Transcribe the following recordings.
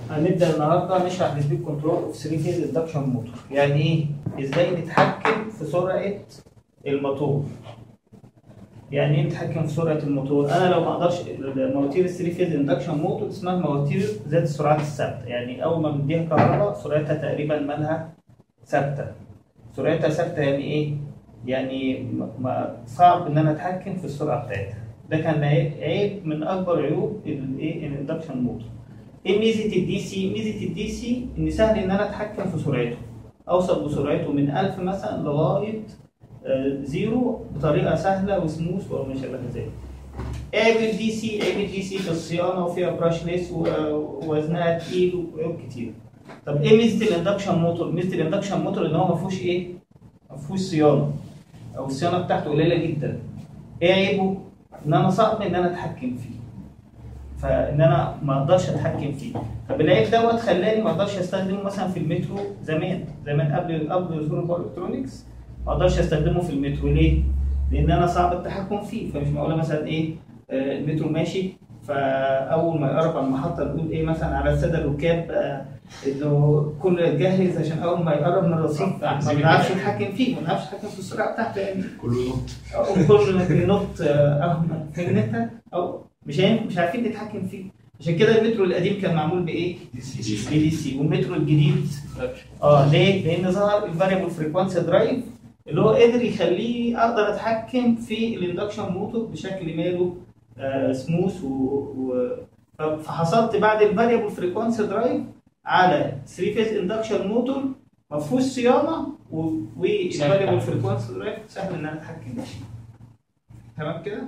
هنبدا النهارده نشرح السبيد كنترول اوف 3 فيز اندكشن موتور يعني ايه ازاي نتحكم في سرعه الموتور يعني ايه نتحكم في سرعه الموتور انا لو ما اقدرش المواتير ال 3 فيز اندكشن موتور اسمها مواتير ذات السرعات الثابته يعني اول ما بنديها كهرباء سرعتها تقريبا مالها ثابته سرعتها ثابته يعني ايه يعني م- ما صعب ان انا اتحكم في السرعه بتاعتها ده كان عيب عيب من اكبر عيوب الايه الاندكشن موتور ايه ميزه الدي سي ميزه الدي سي ان سهل ان انا اتحكم في سرعته اوصل بسرعته من 1000 مثلا لغايه آه، زيرو بطريقه سهله وسموث وما شابه ذلك عيب الدي سي عيب الدي سي في الصيانه وفيها براشليس ووزنها تقيل وعيوب كتير طب ايه ميزه الاندكشن موتور ميزه الاندكشن موتور ان هو ما فيهوش ايه ما فيهوش صيانه او الصيانه بتاعته قليله جدا ايه عيبه ان انا صعب ان انا اتحكم فيه فان انا ما اقدرش اتحكم فيه طب العيب دوت خلاني ما اقدرش استخدمه مثلا في المترو زمان زمان قبل قبل ظهور الباور الكترونكس ما اقدرش استخدمه في المترو ليه؟ لان انا صعب التحكم فيه فمش معقوله مثلا ايه آه، المترو ماشي فاول ما يقرب على المحطه نقول ايه مثلا على الساده الركاب آه، انه كل جاهز عشان اول ما يقرب من الرصيف ما بنعرفش نتحكم فيه ما بنعرفش نتحكم في السرعه بتاعته يعني كله ينط او كل ينط آه، او فهمتها او مش عارف- مش عارفين نتحكم فيه عشان كده المترو القديم كان معمول بايه؟ بي دي سي والمترو الجديد اه ليه؟ لان ظهر الفاريبل فريكوانسي درايف اللي هو قدر يخليه اقدر اتحكم في الاندكشن موتور بشكل ماله آه سموث و... و... فحصلت بعد الفاريبل فريكوانسي درايف على 3 فيز اندكشن موتور ما فيهوش صيانه و- والفاريبل فريكوانسي درايف سهل ان انا اتحكم فيه تمام كده؟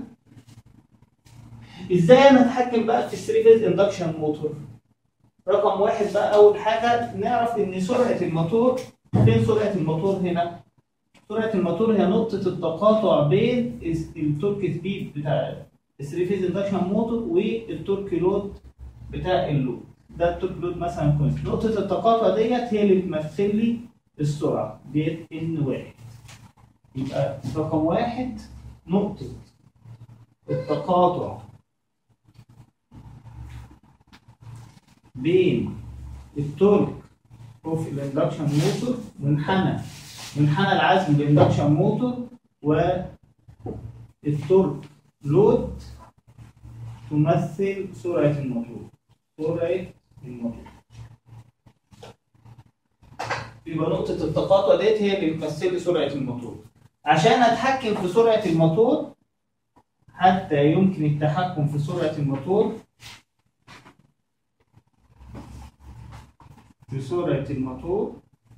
ازاي انا اتحكم بقى في 3 فيز اندكشن موتور؟ رقم واحد بقى اول حاجه نعرف ان سرعه الموتور فين سرعه الموتور هنا؟ سرعه الموتور هي نقطه التقاطع بين الس- التورك سبيد بتاع 3 فيز اندكشن موتور والتورك لود بتاع اللود ده التورك لود مثلا كونست نقطه التقاطع ديت هي اللي بتمثل لي السرعه ديت ان واحد يبقى رقم واحد نقطه التقاطع بين التورك اوف الاندكشن موتور منحنى منحنى العزم الاندكشن موتور والتورك لود تمثل سرعة الموتور سرعة الموتور يبقى نقطة التقاطع ديت هي اللي بتمثل لي سرعة الموتور عشان اتحكم في سرعة الموتور حتى يمكن التحكم في سرعة الموتور في سرعة الموتور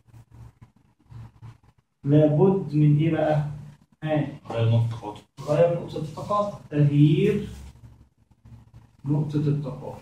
لابد من ايه بقى؟ ها غير نط خاطر غير نقطة التقاطع تغيير نقطة التقاطع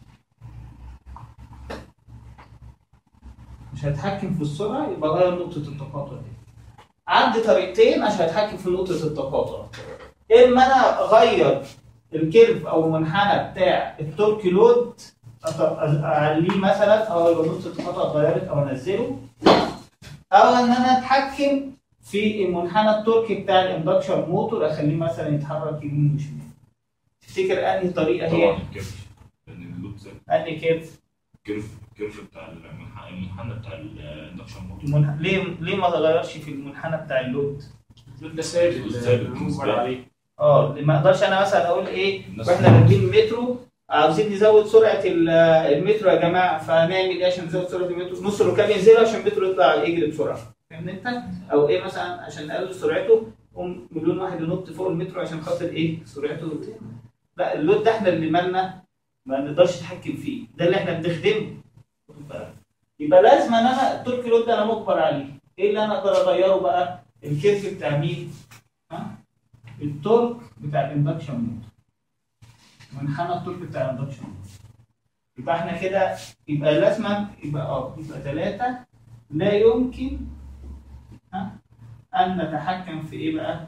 مش هتحكم في السرعة يبقى غير نقطة التقاطع دي عندي طريقتين عشان اتحكم في نقطة التقاطع اما انا اغير الكيرف او المنحنى بتاع التورك لود أط- أز- اعليه مثلا او يبقى نقطة التقاطع اتغيرت او انزله او ان انا اتحكم في المنحنى التركي بتاع الاندكشن موتور اخليه مثلا يتحرك يمين وشمال تفتكر انهي طريقه هي طبعا الكيرف لان اللود زي انهي كيرف الكيرف الكيرف بتاع المنح- المنحنى بتاع الاندكشن موتور المنح... ليه ليه ما تغيرش في المنحنى بتاع اللود ده ثابت ثابت. المجبر عليه اه ما اقدرش انا مثلا اقول ايه الناس واحنا راكبين المترو عاوزين نزود سرعه ال- المترو يا جماعه فنعمل ايه عشان نزود سرعه المترو نص الركاب ينزلوا عشان المترو يطلع يجري بسرعه فاهم انت او ايه مثلا عشان نقلل سرعته قوم مليون واحد ينط فوق المترو عشان خاطر ايه سرعته لا اللود ده احنا اللي مالنا ما نقدرش نتحكم فيه ده اللي احنا بنخدمه واخد بالك؟ يبقى لازم ان انا التورك لود ده انا مجبر عليه ايه اللي انا اقدر اغيره بقى الكيرف بتاع مين ها التورك بتاع الاندكشن موتور منحنى التورك بتاع الاندكشن موتور يبقى احنا كده يبقى لازم يبقى اه يبقى ثلاثة لا يمكن ها ان نتحكم في ايه بقى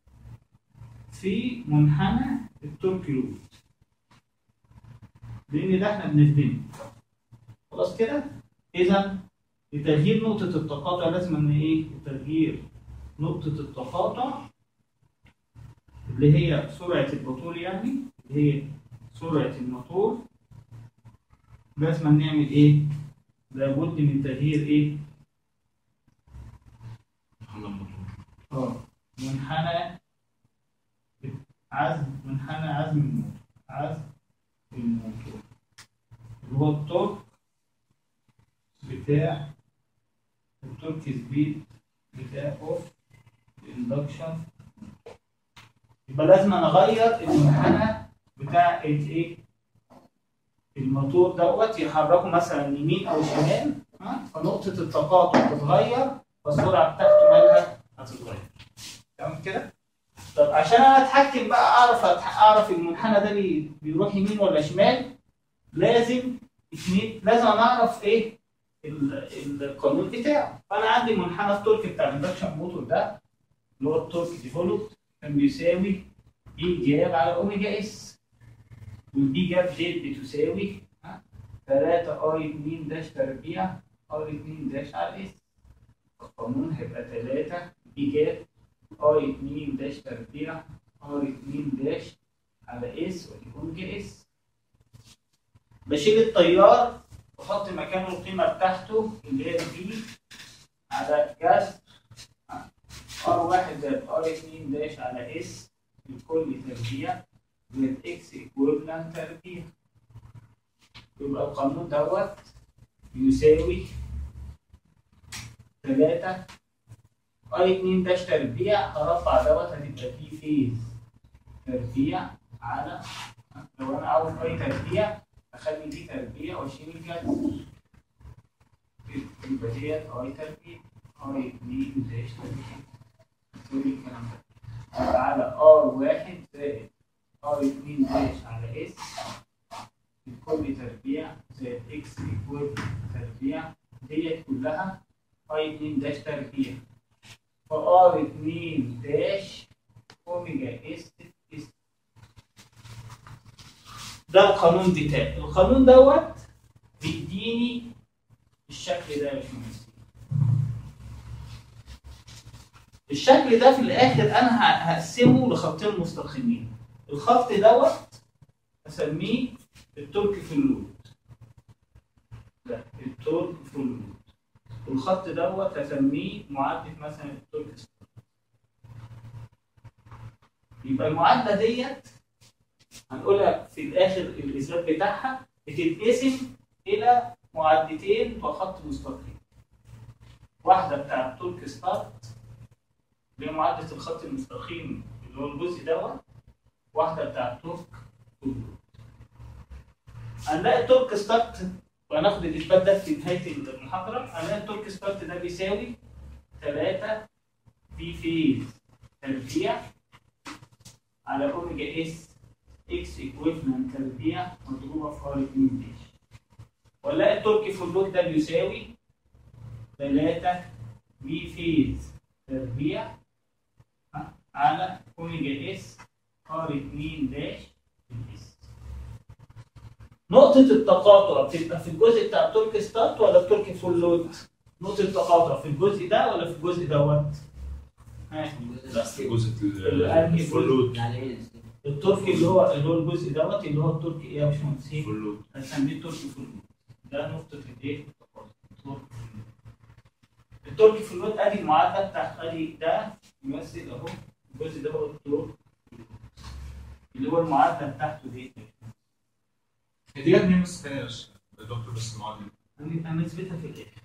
في منحنى التورك لود لان ده احنا بنخدمه خلاص كده اذا لتغيير نقطة التقاطع لازم ان ايه تغيير نقطة التقاطع اللي هي سرعة الموتور يعني اللي هي سرعة الموتور لازم نعمل ايه؟ لابد من تغيير ايه؟ محل الموتور اه منحنى عزم منحنى عزم الموتور عزم الموتور اللي هو التورك بتاع التورك سبيد بتاع اوف الاندكشن يبقى لازم أنا اغير المنحنى بتاع الايه الموتور دوت يحركه مثلا يمين او شمال ها فنقطه التقاطع تتغير فالسرعه بتاعته مالها هتتغير تمام كده طب عشان انا اتحكم بقى اعرف أتح- اعرف المنحنى ده بي- بيروح يمين ولا شمال لازم اتنين لازم انا اعرف ايه ال- القانون بتاعه فانا عندي منحنى التورك بتاع الاندكشن موتور ده اللي هو التورك ديفولوب كان بيساوي اي جاب على اوميجا اس والبي جاب زد بتساوي 3 اي 2 داش تربيع اي 2 داش على اس القانون هيبقى 3 بي جاب اي 2 داش تربيع اي 2 داش على اس ودي اوميجا اس بشيل التيار واحط مكانه القيمه بتاعته اللي هي البي على جذر ار 1 زائد ار 2 داش على اس الكل تربيع زائد اكس ايكويفالنت تربيع يبقى القانون دوت يساوي 3 اي 2 داش تربيع هرفع دوت هتبقى في فيز تربيع على لو انا عاوز اي تربيع اخلي دي تربيع واشيل الجذر يبقى ديت اي تربيع اي 2 داش تربيع تقول الكلام ده يبقى على ار 1 زائد ار 2 داش على اس الكل تربيع زائد اكس ايكوال تربيع ديت كلها اي 2 داش تربيع فار 2 داش اوميجا اس اس ده القانون بتاعي القانون دوت بيديني الشكل ده يا باشمهندس الشكل ده في الاخر انا ه- هقسمه لخطين مستقيمين الخط دوت اسميه التورك في اللود ده التورك في اللود والخط دوت هسميه معادله مثلا التورك ستار. يبقى المعادله ديت هنقولها في الاخر الاثبات بتاعها بتتقسم الى معادلتين وخط مستقيم واحده بتاع التورك ستارت اللي هي معادله الخط المستقيم اللي هو الجزء دوت واحده بتاع التورك كله هنلاقي التورك ستارت وهناخد الاثبات ده في نهايه المحاضره هنلاقي التورك ستارت ده بيساوي 3 في فيز تربيع على اوميجا اس اكس ايكويفالنت تربيع مضروبه في ار 2 داش ونلاقي التورك في اللوك ده بيساوي 3 في فيز تربيع على اوميجا اس ار 2 داش اس نقطة التقاطع بتبقى في الجزء بتاع التورك ستارت ولا التورك فول لود؟ نقطة التقاطع في الجزء ده ولا في الجزء دوت؟ ها جزء الأنهي الفول لود يعني ايه التورك اللي هو اللي هو الجزء دوت اللي هو التورك ايه يا باشمهندس؟ فول لود هنسميه التورك فول لود ده نقطة الايه؟ التقاطع التورك فول لود التورك فول لود ادي المعادلة بتاعت ادي ده يمثل اهو الجزء ده هو التورك فول لود. اللي هو المعادلة بتاعته دي هي دي جت منين بس تاني يا باشا؟ يا دكتور بس المعادله هنثبتها في الاخر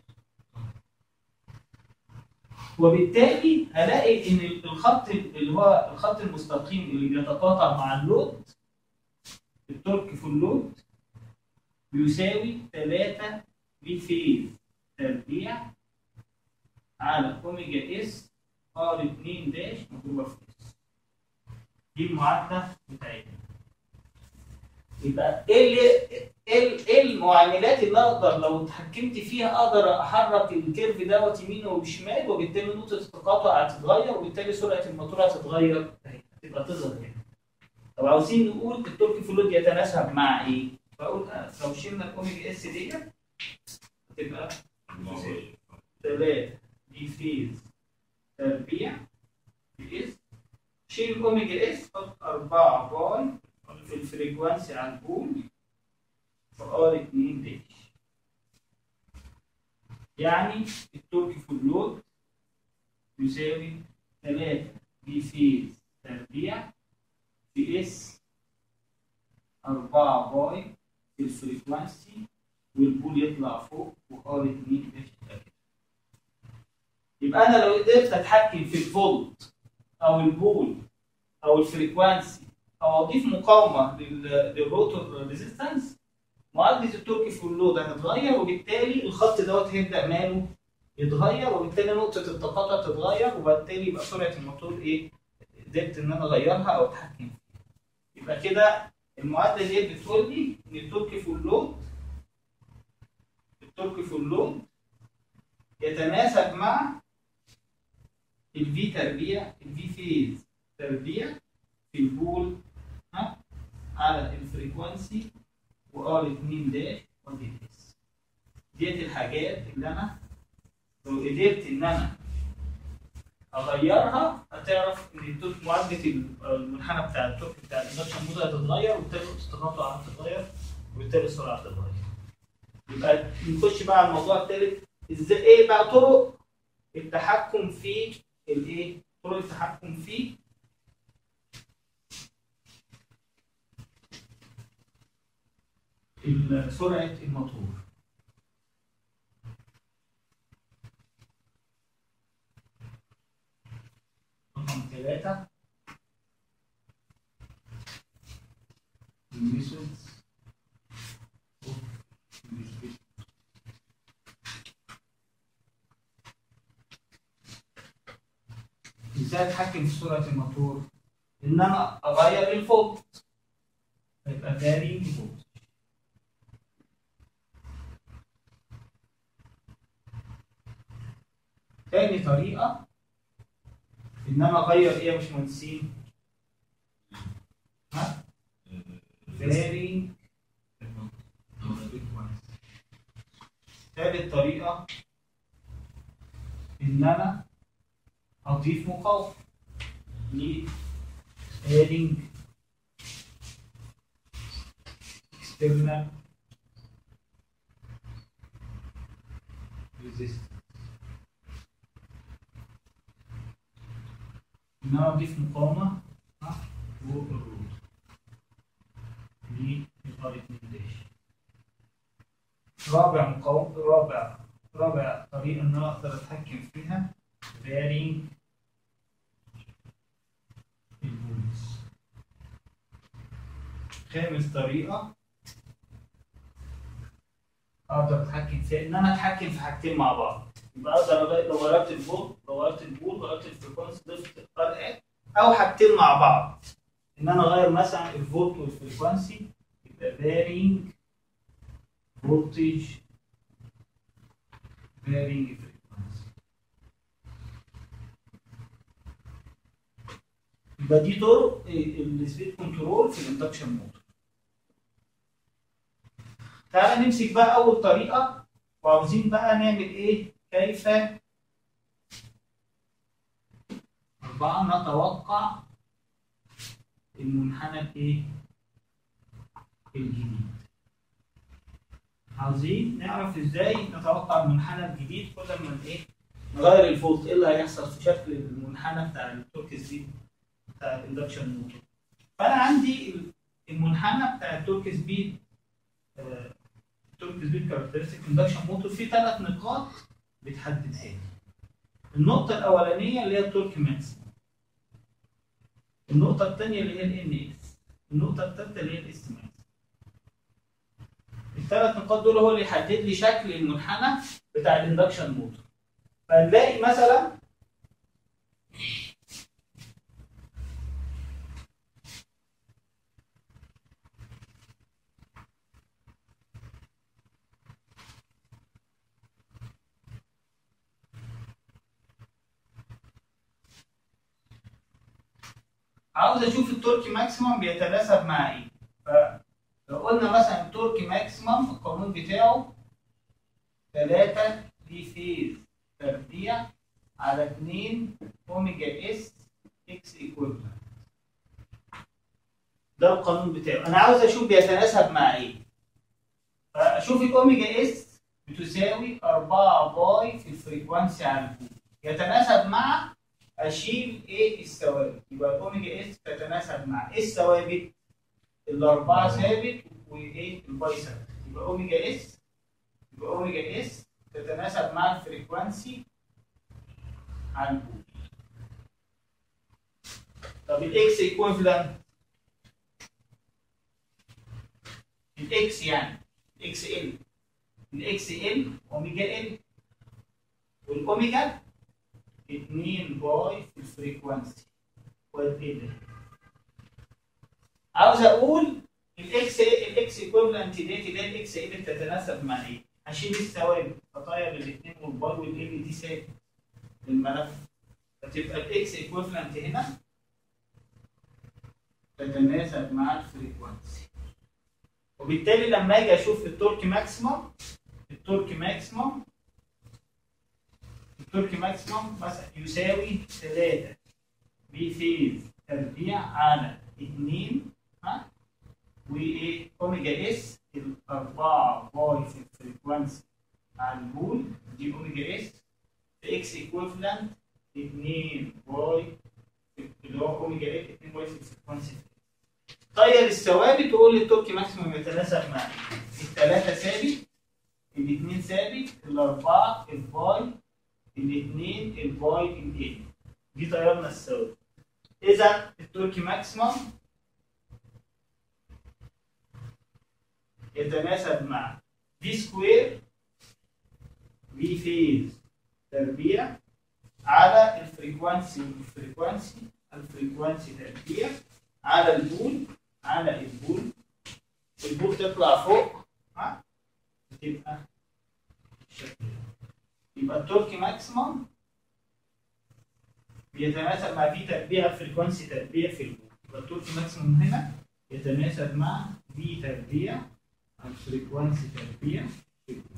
وبالتالي هلاقي ان الخط اللي هو الخط المستقيم اللي بيتقاطع مع اللود التورك في اللود بيساوي 3 في فيز تربيع على اوميجا اس ار 2 داش مضروبه في اس دي المعادله بتاعتنا يبقى ايه اللي ايه ال- إيه المعاملات اللي اقدر لو اتحكمت فيها اقدر احرك الكيرف دوت يمين وبشمال وبالتالي نقطه التقاطع هتتغير وبالتالي سرعه الموتور هتتغير أهي، هتبقى تظهر هنا. طب عاوزين نقول التورك فلود يتناسب مع ايه؟ فاقول آه، لو شلنا الاوميجا اس ديت هتبقى 3 دي فيز تربيع في اس شيل الاوميجا اس حط 4 باي في الفريكوانسي على البول في ار 2 داش يعني التورك فول لود يساوي 3 بي فيز تربيع في اس 4 باي في الفريكوانسي والبول يطلع فوق وار 2 داش يبقى كده. يبقى انا لو قدرت اتحكم في الفولت او البول او الفريكوانسي او اضيف مقاومه لل- للروتور ريزيستنس معادله التورك في اللود هتتغير وبالتالي الخط دوت هيبدا ماله يتغير وبالتالي نقطه التقاطع تتغير وبالتالي يبقى سرعه الموتور ايه قدرت ان انا اغيرها او اتحكم فيها يبقى كده المعادله دي بتقول لي ان التورك في اللود التورك في اللود يتناسب مع الفي تربيع الفي فيز تربيع في البول ها على الفريكوانسي وار 2 داش ودي اس ديت الحاجات اللي انا لو قدرت ان انا اغيرها هتعرف ان التورك معادله المنحنى بتاع التورك بتاع الاندكشن موتور هتتغير وبالتالي نقطه التقاطع هتتغير وبالتالي السرعه هتتغير يبقى نخش بقى على الموضوع الثالث ازاي ايه بقى طرق التحكم في الايه طرق التحكم في ال- سرعه الموتور رقم ثلاثة methods of investigation. ازاي اتحكم في سرعه الموتور ان انا اغير الفولت يبقى فاري فولت تاني طريقه ان انا اغير ايه يا باشمهندسين ها فاري تالت طريقه ان انا اضيف مقاومه ل adding external resistance ان انا اضيف مقاومه ها، فوق الروت للار 2 داش رابع مقاومه رابع رابع طريقه ان انا اقدر اتحكم فيها varying الفولتس خامس طريقة أقدر أتحكم فيها إن أنا أتحكم في حاجتين مع بعض يبقى أقدر أغير لو غيرت الفولت لو غيرت البول غيرت الفريكونسي ضفت ار اكس أو حاجتين مع بعض إن أنا أغير مثلا الفولت والفريكونسي يبقى varying voltage varying frequency يبقى دي طرق السبيد كنترول في الاندكشن موتور تعالى نمسك بقى اول طريقه وعاوزين بقى نعمل ايه كيف أربعة نتوقع المنحنى الايه الجديد عاوزين نعرف ازاي نتوقع المنحنى الجديد كل ما ايه نغير الفولت ايه اللي هيحصل في شكل المنحنى بتاع التورك سبيد بتاع الاندكشن موتور فانا عندي المنحنى بتاع التورك سبيد آه، التورك سبيد كاركترستيك اندكشن موتور فيه ثلاث نقاط بتحددها لي النقطة الأولانية اللي هي التورك ماكسيمم النقطة الثانية اللي هي الان اس النقطة الثالثة اللي هي الاس ماكس الثلاث نقاط دول هو اللي يحدد لي شكل المنحنى بتاع الاندكشن موتور فنلاقي مثلا عاوز اشوف التورك ماكسيمم بيتناسب مع ايه فلو قلنا مثلا التورك ماكسيمم القانون بتاعه 3 دي فيز تربيع على 2 اوميجا اس اكس ايكويفالنت ده القانون بتاعه انا عاوز اشوف بيتناسب مع ايه فاشوف الاوميجا اس بتساوي 4 باي في الفريكوانسي على البول يتناسب مع اشيل ايه الثوابت يبقى الاوميجا اس تتناسب مع ايه الثوابت الاربعه ثابت وايه الباي ثابت يبقى اوميجا اس يبقى اوميجا اس تتناسب مع الفريكوانسي على البول طب الاكس ايكويفالنت الاكس يعني الاكس ال الاكس ال اوميجا ال والاوميجا 2 باي في الفريكوانسي وايه ده عاوز اقول الاكس الاكس ايكويفالنت ديت اللي هي الاكس ال بتتناسب مع ايه؟ هشيل الثوابت فطاير الاثنين والباي والال دي ثابت الملف فتبقى الاكس ايكويفالنت هنا تتناسب مع الفريكوانسي وبالتالي لما اجي اشوف التورك ماكسيمم التورك ماكسيمم التورك ماكسيمم مثلا يساوي 3 بي فيز تربيع على 2 ها وايه اوميجا اس الأربعة باي في الفريكوانسي على البول دي اوميجا اس في اكس ايكويفالنت 2 باي اللي هو اوميجا ال 2 باي في الفريكوانسي طير الثوابت وقول لي التورك ماكسيموم يتناسب مع ايه؟ الثلاثة ثابت الاثنين ثابت الأربعة الباي الاثنين الباي ال دي طيرنا الثوابت إذا التورك ماكسيموم يتناسب مع في سكوير في فيز تربيع على الفريكوانسي الفريكوانسي الفريكوانسي تربيع على البول على البول البول تطلع فوق ها تبقى بالشكل ده. يبقى التورك ماكسيمم بيتناسب مع في تربيع فريكوانسي تربيع في البول يبقى التورك ماكسيمم هنا يتناسب مع في تربيع الفريكوانسي تربيع في البول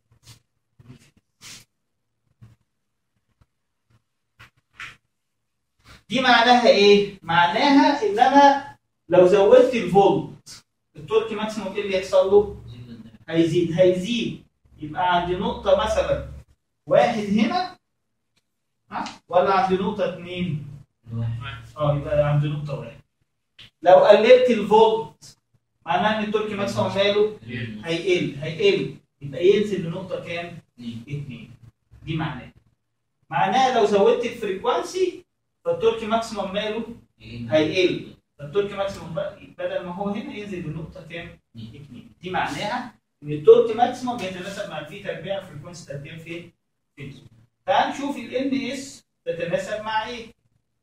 دي معناها ايه؟ معناها ان انا لو زودت الفولت التورك ماكسيموم ايه اللي يحصل له؟ هيزيد هيزيد يبقى عندي نقطة مثلا واحد هنا ها ولا عندي نقطة اتنين؟ اه يبقى عندي نقطة واحد لو قللت الفولت معناها ان التورك ماكسيموم ماله؟ هيقل هيقل يبقى ينزل لنقطة كام؟ اتنين دي معناها معناها لو زودت الفريكوانسي فالتورك ماكسيموم ماله؟ هيقل فالتورك ماكسيموم بقى بدل ما هو هنا ينزل لنقطة كام؟ اتنين دي معناها ان التورك ماكسيموم بيتناسب مع الفي تربيع فريكونسي تربيع فين؟ في الزون. تعال نشوف ال ان اس تتناسب مع ايه؟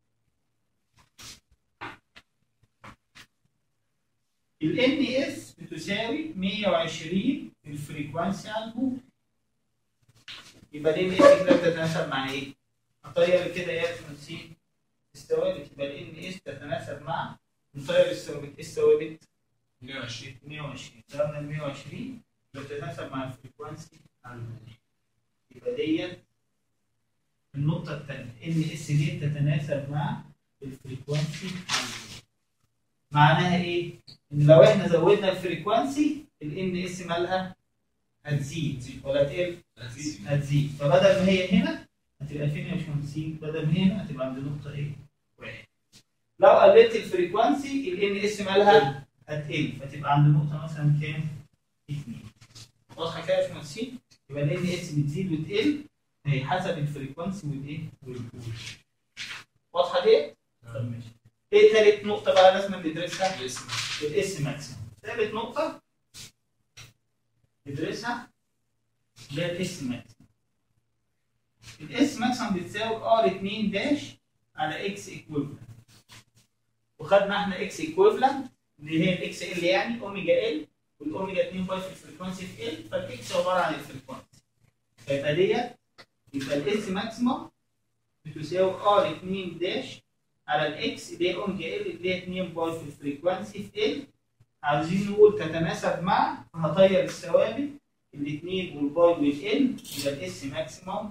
ال ان اس بتساوي 120 في الفريكونسي على البول يبقى ال ان اس كده بتتناسب مع ايه؟ اطير كده يا فرنسي الثوابت يبقى ال ان اس تتناسب مع نطير الثوابت ايه الثوابت؟ 120 120 ضربنا ال 120 بتتناسب مع الفريكوانسي على البول يبقى ديت النقطة الثانية ان اس دي تتناسب مع الفريكوانسي على البول معناها ايه؟ ان لو احنا زودنا الفريكوانسي ال ان اس مالها هتزيد ولا تقل؟ هتزيد فبدل ما هي هنا هتبقى فين يا باشمهندسين؟ بدل ما هي هنا هتبقى عند نقطة ايه؟ واحد لو قللت الفريكوانسي ال ان اس مالها هتقل فتبقى عند نقطة مثلا كام؟ اتنين واضحة كده يا باشمهندسين؟ يبقى ال ان اس بتزيد وتقل هي حسب الفريكوانسي والايه؟ والبول واضحة دي؟ طب ماشي ايه تالت نقطة بقى لازم ندرسها؟ الاسم الاس ماكسيمم ثالث نقطة ندرسها اللي هي الاس ماكسيمم الاس ماكسيمم بتساوي ار 2 داش على اكس ايكويفالنت وخدنا احنا اكس ايكويفالنت اللي هي الاكس ال يعني اوميجا ال والاوميجا 2 باي في الفريكونسي في ال فالاكس عبارة عن الفريكونسي فيبقى ديت يبقى الاس ماكسيمم بتساوي ار 2 داش على الاكس اللي هي اوميجا ال اللي هي 2 باي في الفريكوانسي في ال عاوزين نقول تتناسب مع هطير الثوابت الاثنين والباي والان يبقى الاس ماكسيموم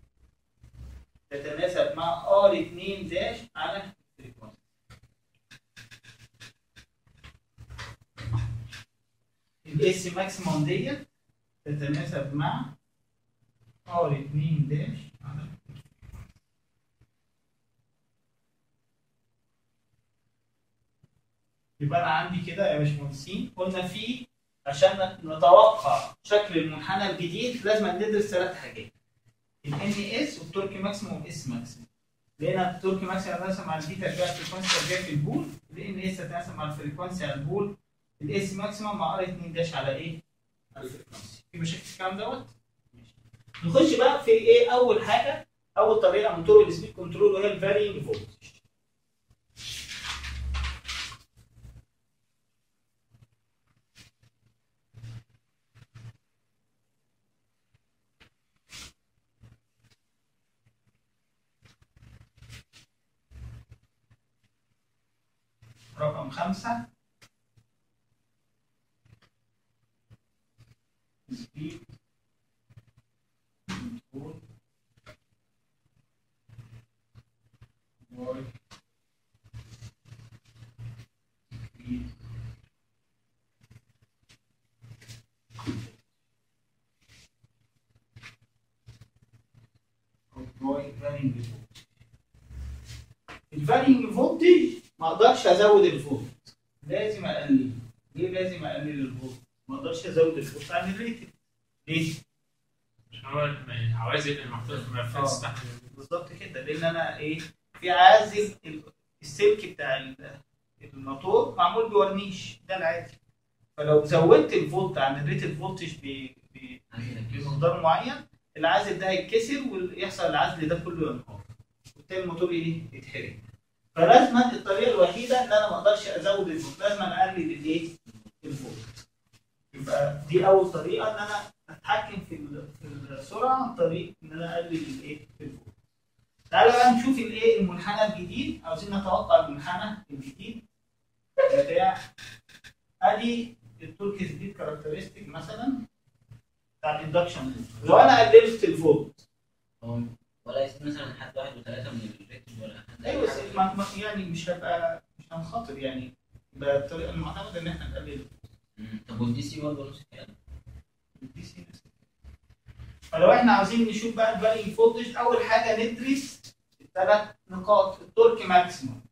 تتناسب مع ار 2 داش على الفريكوانسي الاس ماكسيموم ديت تتناسب مع ار 2 داش على يبقى انا عندي كده يا باشمهندسين قلنا في عشان نتوقع شكل المنحنى الجديد لازم ندرس ثلاث حاجات الان اس والتورك ماكسيموم والاس ماكسيموم لقينا التورك ماكسيموم هتناسب مع البيتا تربيع الفريكونسي تربيع في البول الان اس هتناسب مع الفريكونسي على البول الاس ماكسيموم مع ار 2 داش على ايه؟ على الفريكونسي في مشاكل في الكلام دوت؟ ماشي. نخش بقى في ايه اول حاجه اول طريقه من طرق السبيد كنترول وهي الفارينج فولتج رقم خمسة speed control by speed by varying voltage. الفارينج فولتج ما اقدرش ازود الفولت لازم اقلل ليه لازم اقلل الفولت ما اقدرش ازود الفولت عن الريتد ليه عشان هو العوازل اللي محطوطه في الملفات آه. تستحمل بالظبط كده لان انا ايه في عازل ال- السلك بتاع ال- الموتور معمول بورنيش ده العادي فلو زودت الفولت عن الريتد فولتج ب- ب- بمقدار معين العازل ده هيتكسر ويحصل العزل ده كله ينهار وبالتالي الموتور ايه يتحرق فلازم الطريقه الوحيده ان انا ما اقدرش ازود الفولت لازم اقلل الايه الفولت يبقى دي اول طريقه ان انا اتحكم في ال- في السرعه عن طريق ان انا اقلل الايه الفولت تعالوا بقى نشوف الايه المنحنى الجديد عاوزين نتوقع المنحنى الجديد بتاع ادي التورك سبيد كاركترستيك مثلا بتاع الاندكشن لو انا قللت الفولت هو ولا يست مثلا حد واحد وثلاثة من الريتد ولا حد ايوه بس ما- ما- يعني مش هبقى مش هنخاطر يعني يبقى الطريقه المعتمده ان احنا نقلل مم. طب والدي سي برضه نفس الكلام الدي سي نفس الكلام. فلو احنا عاوزين نشوف بقى الفاليو فولتج اول حاجه ندرس الثلاث نقاط التورك ماكسيموم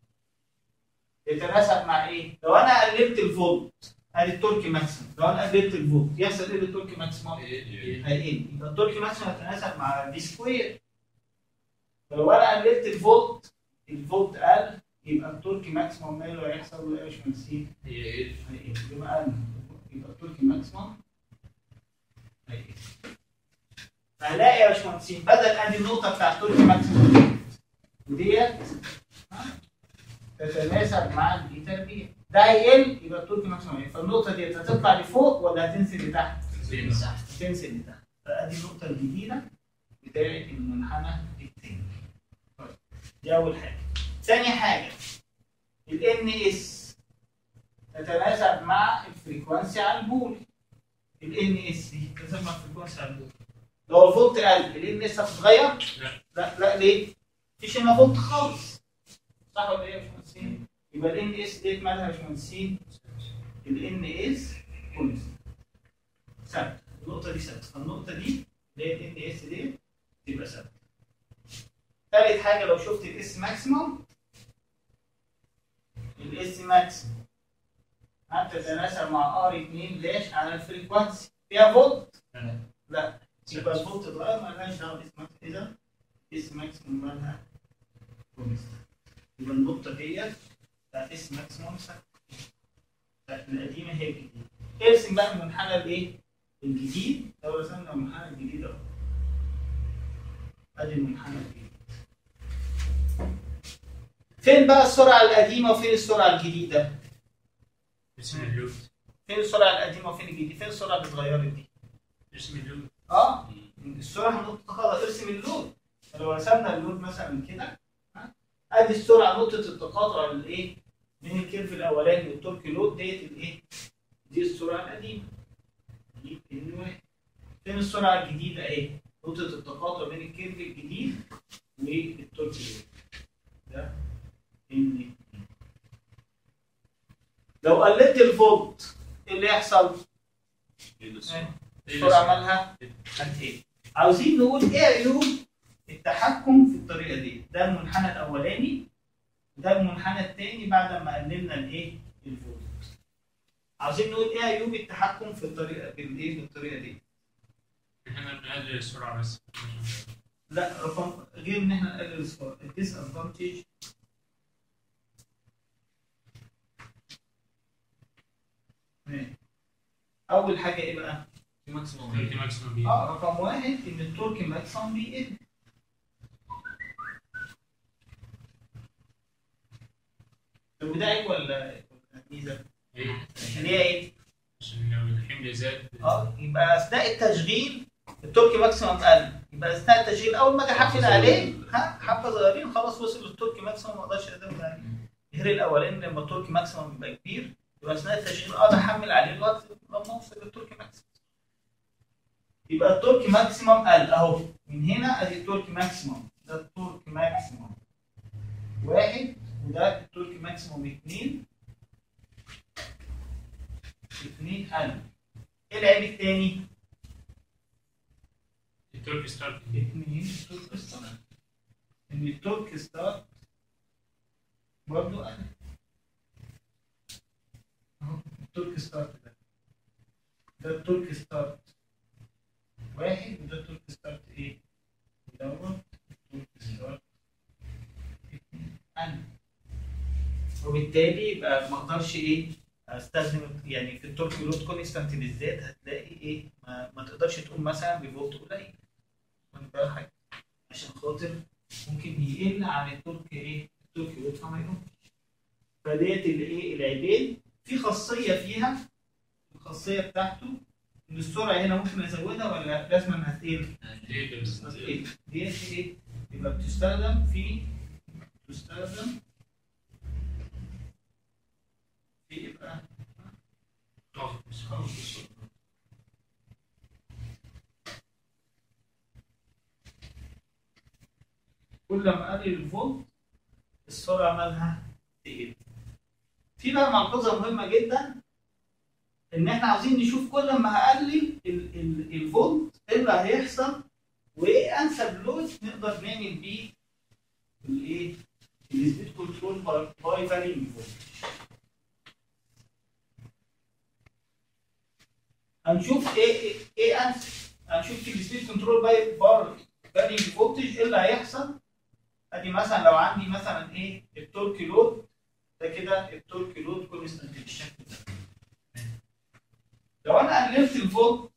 يتناسب مع ايه؟ لو انا قللت الفولت ادي التورك ماكسيموم لو انا قللت الفولت يحصل ايه للتورك ماكسيموم؟ هيقل يبقى التورك ماكسيموم هيتناسب مع في سكوير فلو انا قللت الفولت الفولت قل يبقى التورك ماكسيموم ماله هيحصل له ايه يا باشمهندسين؟ هي ايه هيقل يبقى قل يبقى التورك ماكسيموم هيقل فهلاقي يا باشمهندسين بدل ادي النقطه بتاع التورك ماكسيموم ديت وديت ها، تتناسب مع البي تربيع ده هيقل يبقى التورك ماكسيموم هيقل فالنقطه ديت هتطلع لفوق ولا هتنزل لتحت؟ تنزل لتحت فادي النقطه الجديده بتاعت المنحنى التاني طيب دي اول حاجه ثاني حاجه ال اس تتناسب مع الفريكوانسي على البول ال اس دي تتناسب مع الفريكوانسي على البول لو الفولت قل ال اس هتتغير؟ لا. لا لا ليه؟ مفيش هنا فولت خالص صح ولا ايه يا باشمهندسين؟ يبقى ال اس ديت مالها يا باشمهندسين؟ ال اس كونستنت ثابته النقطه دي ثابته فالنقطه دي اللي هي الان اس دي تبقى ثابته ثالث حاجه لو شفت الاس ماكسيموم الاس ماكسيموم هتتناسب مع ار 2 داش على الفريكوانسي فيها فولت؟ لا. لا يبقى الفولت اتغير مالهاش دعوه بالاس ماكسيموم اذا اس ماكسيموم مالها كونستنت يبقى النقطه ديت بتاعت اس ماكسيموم ثابته بتاعت القديمه هي الجديده ارسم بقى المنحنى الايه؟ الجديد لو رسمنا المنحنى الجديد اهو ادي المنحنى الجديد فين بقى السرعه القديمه وفين السرعه الجديده؟ اسم اللود فين السرعه القديمه وفين الجديده؟ فين السرعه اللي اتغيرت دي؟ اسم اللود اه السرعه نقطه خلاص ارسم اللود لو رسمنا اللود مثلا كده ها؟ ادي السرعه نقطه التقاطع الايه؟ من الكيرف الاولاني والتورك لود ديت الايه؟ دي السرعه القديمه دي ان واحد فين السرعه الجديده اهي؟ نقطه التقاطع بين الكيرف الجديد والتورك لود ده ان لو قللت الفولت ايه اللي يحصل؟ ايه ده إيه؟ السرعه مالها هتقل عاوزين نقول ايه عيوب التحكم في الطريقه دي ده المنحنى الاولاني ده المنحنى الثاني بعد ما قللنا الايه الفولت عاوزين نقول ايه عيوب التحكم في الطريقه بالايه بالطريقه دي احنا بنقلل السرعه بس لا رقم غير ان احنا نقلل السرعه الديس ادفانتج اول حاجه ايه بقى؟ في ماكسيموم تلت ماكسيموم بي اه رقم واحد ان التورك ماكسيمم بيقل طب وده عيب ولا ميزه؟ ايه عشان هي ايه؟ عشان لو الحمل زاد اه يبقى اثناء التشغيل التورك ماكسيمم قل يبقى اثناء التشغيل اول ما اجي احفل عليه ها حبه صغيرين خلاص وصل للتورك ماكسيمم ما اقدرش ازود عليه غير الاولاني لما التورك ماكسيمم يبقى كبير يبقى اثناء التشغيل اقدر احمل عليه الوقت لما اوصل للتورك ماكسيمم يبقى التورك ماكسيمم قل اهو من هنا ادي التورك ماكسيمم ده التورك ماكسيمم واحد وده التورك ماكسيمم اثنين اثنين قل ايه العيب التاني؟ التورك ستارت اثنين التورك ستارت ان التورك ستارت برضه قل اهو التورك ستارت ده ده التورك ستارت واحد وده التورك ستارت ايه؟ دوت التورك ستارت اتنين. قل وبالتالي يبقى ما اقدرش ايه استخدم يعني في التورك لود كونستانت بالذات هتلاقي ايه ما, ما تقدرش تقوم مثلا بفولت قليل واخد بالك عشان خاطر ممكن يقل عن التورك ايه التورك لود فما يقومش فديت الايه العيبين في خاصيه فيها الخاصيه بتاعته ان السرعه هنا ممكن ازودها ولا لازم انها تقل؟ ايه بس تقل ديت ايه؟ يبقى بتستخدم في تستخدم في يبقى طاقة كل ما قلل الفولت السرعه مالها تقل في بقى ملحوظه مهمه جدا ان احنا عاوزين نشوف كل ما هقلل ال- ال- الفولت ايه اللي هيحصل وايه انسب لود نقدر نعمل بيه الايه السبيد كنترول باي فارينج فولت هنشوف ايه ايه, إيه انسب هنشوف في السبيد كنترول باي بار فارينج فولتج ايه اللي هيحصل ادي مثلا لو عندي مثلا ايه التورك لود ده كده التورك لود كونستنت بالشكل ده لو انا قللت الفولت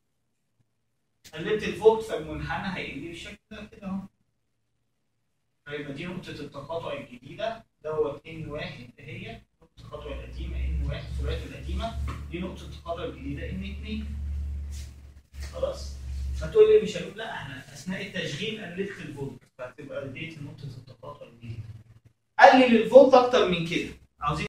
قللت الفولت فالمنحنى هيقل لي بالشكل ده كده اهو فيبقى دي نقطة التقاطع الجديدة دوت ان واحد هي نقطة التقاطع القديمة ان واحد سرعته القديمة دي نقطة التقاطع الجديدة ان اتنين خلاص هتقول لي مش هنقول لا احنا اثناء التشغيل قللت الفولت فهتبقى ديت نقطة التقاطع الجديدة قلل الفولت اكتر من كده عاوزين